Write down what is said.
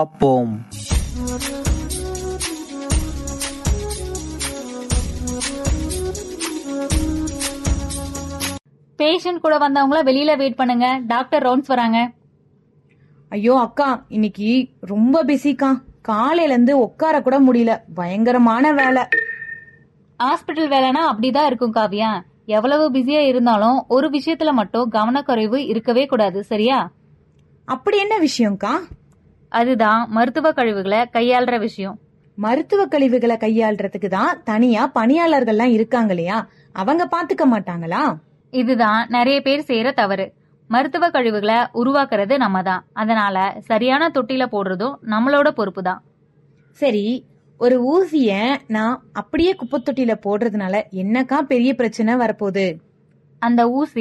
பார்ப்போம் பேஷண்ட் கூட வந்தவங்கள வெளியில வெயிட் பண்ணுங்க டாக்டர் ரவுண்ட்ஸ் வராங்க ஐயோ அக்கா இன்னைக்கு ரொம்ப பிஸிக்கா காலையில இருந்து உட்கார கூட முடியல பயங்கரமான வேலை ஹாஸ்பிட்டல் வேலைனா அப்படிதான் இருக்கும் காவியா எவ்வளவு பிஸியா இருந்தாலும் ஒரு விஷயத்துல மட்டும் கவனக்குறைவு இருக்கவே கூடாது சரியா அப்படி என்ன விஷயம்க்கா அதுதான் மருத்துவ கழிவுகளை கையாளுற விஷயம் மருத்துவ கழிவுகளை கையாள்றதுக்கு தான் தனியா பணியாளர்கள்லாம் இருக்காங்க இல்லையா அவங்க பாத்துக்க மாட்டாங்களா இதுதான் நிறைய பேர் செய்யற தவறு மருத்துவ கழிவுகளை உருவாக்குறது நம்ம தான் அதனால சரியான தொட்டில போடுறதும் நம்மளோட பொறுப்பு தான் சரி ஒரு ஊசிய நான் அப்படியே குப்பை தொட்டியில போடுறதுனால என்னக்கா பெரிய பிரச்சனை வரப்போகுது அந்த ஊசி